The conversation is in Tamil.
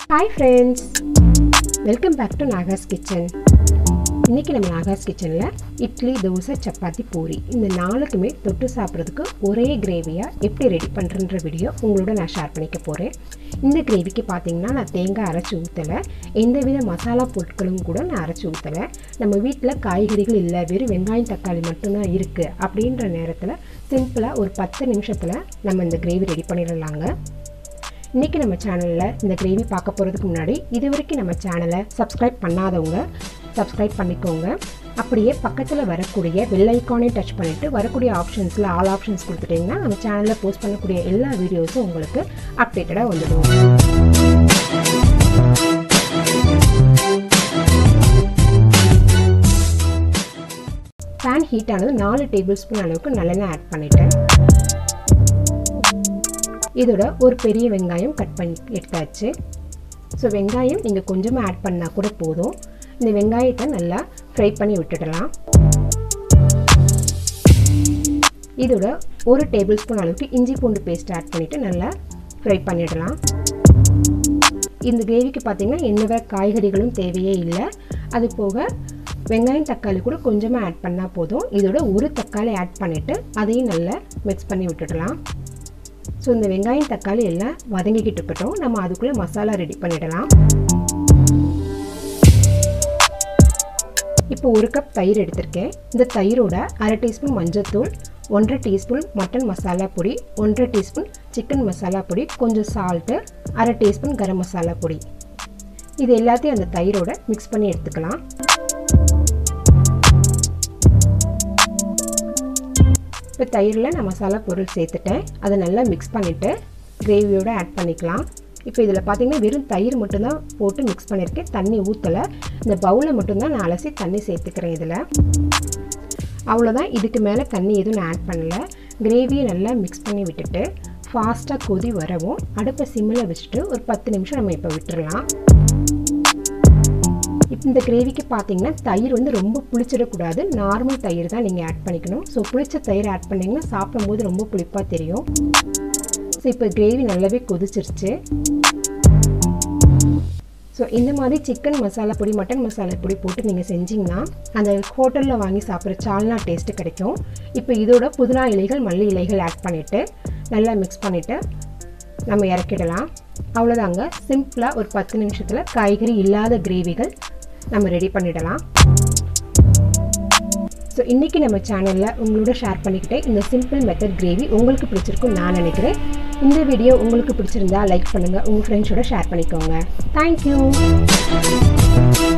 hi friends welcome back to Naga's kitchen இன்றைக்கி நம்ம நாகாஸ் கிச்சனில் இட்லி தோசை சப்பாத்தி பூரி இந்த நாளுக்குமே தொட்டு சாப்பிட்றதுக்கு ஒரே கிரேவியாக எப்படி ரெடி பண்ணுறன்ற வீடியோ உங்களோட நான் ஷேர் பண்ணிக்க போகிறேன் இந்த கிரேவிக்கு பார்த்தீங்கன்னா நான் தேங்காய் அரைச்சி ஊற்றலை எந்தவித மசாலா பொருட்களும் கூட நான் அரைச்சி ஊற்றலை நம்ம வீட்டில் காய்கறிகள் இல்லை வெறும் வெங்காயம் தக்காளி மட்டும்தான் இருக்குது அப்படின்ற நேரத்தில் சிம்பிளாக ஒரு பத்து நிமிஷத்தில் நம்ம இந்த கிரேவி ரெடி பண்ணிடலாங்க இன்றைக்கி நம்ம சேனலில் இந்த கிரேவி பார்க்க போகிறதுக்கு முன்னாடி இது வரைக்கும் நம்ம சேனலை சப்ஸ்கிரைப் பண்ணாதவங்க சப்ஸ்கிரைப் பண்ணிக்கோங்க அப்படியே பக்கத்தில் வரக்கூடிய பெல் ஐக்கானே டச் பண்ணிவிட்டு வரக்கூடிய ஆப்ஷன்ஸில் ஆல் ஆப்ஷன்ஸ் கொடுத்துட்டிங்கன்னா நம்ம சேனலில் போஸ்ட் பண்ணக்கூடிய எல்லா வீடியோஸும் உங்களுக்கு அப்டேட்டடாக வந்துடும் பேன் ஹீட் ஆனது நாலு டேபிள் ஸ்பூன் அளவுக்கு நல்லெண்ணெய் ஆட் பண்ணிட்டேன் இதோட ஒரு பெரிய வெங்காயம் கட் பண்ணி எடுத்தாச்சு ஸோ வெங்காயம் நீங்கள் கொஞ்சமாக ஆட் பண்ணால் கூட போதும் இந்த வெங்காயத்தை நல்லா ஃப்ரை பண்ணி விட்டுடலாம் இதோட ஒரு டேபிள் ஸ்பூன் அளவுக்கு இஞ்சி பூண்டு பேஸ்ட் ஆட் பண்ணிவிட்டு நல்லா ஃப்ரை பண்ணிடலாம் இந்த கிரேவிக்கு பார்த்திங்கன்னா எந்த காய்கறிகளும் தேவையே இல்லை அது போக வெங்காயம் தக்காளி கூட கொஞ்சமாக ஆட் பண்ணால் போதும் இதோட ஒரு தக்காளி ஆட் பண்ணிவிட்டு அதையும் நல்லா மிக்ஸ் பண்ணி விட்டுடலாம் ஸோ இந்த வெங்காயம் தக்காளி எல்லாம் வதங்கிக்கிட்டு இருக்கட்டும் நம்ம அதுக்குள்ளே மசாலா ரெடி பண்ணிடலாம் இப்போ ஒரு கப் தயிர் எடுத்திருக்கேன் இந்த தயிரோட அரை டீஸ்பூன் மஞ்சள்தூள் ஒன்றரை டீஸ்பூன் மட்டன் மசாலா பொடி ஒன்றரை டீஸ்பூன் சிக்கன் மசாலா பொடி கொஞ்சம் சால்ட்டு அரை டீஸ்பூன் கரம் மசாலா பொடி இது எல்லாத்தையும் அந்த தயிரோட மிக்ஸ் பண்ணி எடுத்துக்கலாம் இப்போ தயிரில் நான் மசாலா பொருள் சேர்த்துட்டேன் அதை நல்லா மிக்ஸ் பண்ணிவிட்டு கிரேவியோடு ஆட் பண்ணிக்கலாம் இப்போ இதில் பார்த்தீங்கன்னா வெறும் தயிர் மட்டும்தான் போட்டு மிக்ஸ் பண்ணியிருக்கேன் தண்ணி ஊற்றலை இந்த பவுலில் மட்டும்தான் நான் அலசி தண்ணி சேர்த்துக்கிறேன் இதில் அவ்வளோதான் இதுக்கு மேலே தண்ணி எதுவும் நான் ஆட் பண்ணலை கிரேவியை நல்லா மிக்ஸ் பண்ணி விட்டுட்டு ஃபாஸ்ட்டாக கொதி வரவும் அடுப்பை சிம்மில் வச்சுட்டு ஒரு பத்து நிமிஷம் நம்ம இப்போ விட்டுடலாம் இந்த கிரேவிக்கு பார்த்தீங்கன்னா தயிர் வந்து ரொம்ப புளிச்சிடக்கூடாது நார்மல் தயிர் தான் நீங்கள் ஆட் பண்ணிக்கணும் ஸோ புளிச்ச தயிர் ஆட் பண்ணிங்கன்னா சாப்பிடும்போது ரொம்ப புளிப்பாக தெரியும் ஸோ இப்போ கிரேவி நல்லாவே கொதிச்சிருச்சு ஸோ இந்த மாதிரி சிக்கன் மசாலா பொடி மட்டன் மசாலா பொடி போட்டு நீங்கள் செஞ்சிங்கன்னா அந்த ஹோட்டலில் வாங்கி சாப்பிட்ற சால்னா டேஸ்ட்டு கிடைக்கும் இப்போ இதோட புதினா இலைகள் மல்லி இலைகள் ஆட் பண்ணிவிட்டு நல்லா மிக்ஸ் பண்ணிவிட்டு நம்ம இறக்கிடலாம் அவ்வளோதாங்க சிம்பிளாக ஒரு பத்து நிமிஷத்தில் காய்கறி இல்லாத கிரேவிகள் நம்ம ரெடி பண்ணிடலாம் ஸோ இன்றைக்கி நம்ம சேனலில் உங்களோட ஷேர் பண்ணிக்கிட்டே இந்த சிம்பிள் மெத்தட் கிரேவி உங்களுக்கு பிடிச்சிருக்கும் நான் நினைக்கிறேன் இந்த வீடியோ உங்களுக்கு பிடிச்சிருந்தா லைக் பண்ணுங்கள் உங்கள் ஃப்ரெண்ட்ஸோட ஷேர் பண்ணிக்கோங்க தேங்க்யூ